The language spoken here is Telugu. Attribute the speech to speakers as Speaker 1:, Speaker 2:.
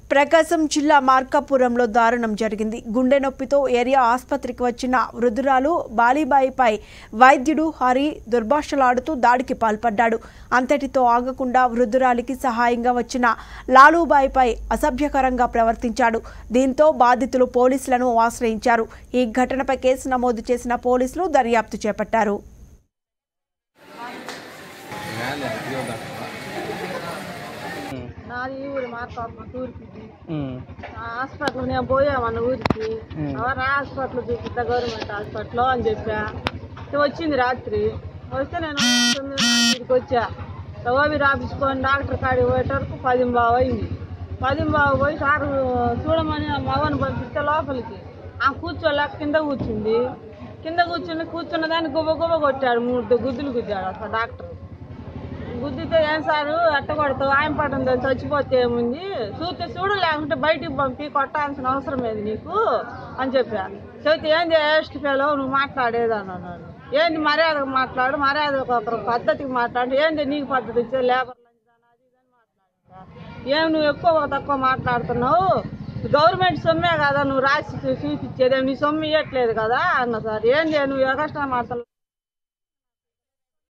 Speaker 1: ప్రకాశం జిల్లా మార్కాపురంలో దారుణం జరిగింది గుండె నొప్పితో ఏరియా ఆసుపత్రికి వచ్చిన వృద్ధురాలు బాలీబాయిపై వైద్యుడు హరి దుర్భాషలాడుతూ దాడికి పాల్పడ్డాడు అంతటితో ఆగకుండా వృద్ధురాలికి సహాయంగా వచ్చిన లాలూబాయిపై అసభ్యకరంగా ప్రవర్తించాడు దీంతో బాధితులు పోలీసులను ఆశ్రయించారు ఈ ఘటనపై కేసు నమోదు చేసిన పోలీసులు దర్యాప్తు చేపట్టారు
Speaker 2: నాది ఈ ఊరు మార్కాపు తూర్పుకి హాస్పిటల్ నేను పోయామన్న ఊరికి ఎవరు హాస్పిటల్ చూపిస్తా గవర్నమెంట్ హాస్పిటల్ అని చెప్పా ఇది వచ్చింది రాత్రి వస్తే నేను తొమ్మిది ఇంటికి వచ్చా ఓవి రాపించుకొని డాక్టర్ కాడికి పోయేటరకు పది బావు అయింది పది బావు పోయి సార్ చూడమని ఆ మగని పంపిస్తే లోపలికి ఆ కూర్చోలేక కింద కూర్చుంది కింద కూర్చుని కూర్చున్న దాన్ని గువ్వ గువ్వ కొట్టాడు మూడు గుద్దులు గుద్దాడు అసలు డాక్టర్ గుద్దితే ఏం సారు అట్ట కొడతావు ఆయన పడడం తెలిసి చచ్చిపోతే ఏముంది చూస్తే చూడు లేకుంటే బయటికి పంపి కొట్టాల్సిన అవసరం లేదు నీకు అని చెప్పా చెబితే ఏంది వేస్ట్ ఫెలో నువ్వు మాట్లాడేదని అన్నాడు ఏంది మర్యాదకు మాట్లాడు మర్యాద ఒక పద్ధతికి మాట్లాడు ఏంది నీకు పద్ధతి ఇచ్చే లేబర్ ఏం నువ్వు ఎక్కువ తక్కువ మాట్లాడుతున్నావు గవర్నమెంట్ సొమ్మే కదా నువ్వు రాసి చూపించేది నీ సొమ్ము ఇవ్వట్లేదు కదా అన్న సార్ ఏంది నువ్వు ఎగస్ట్రా మాట్లాడు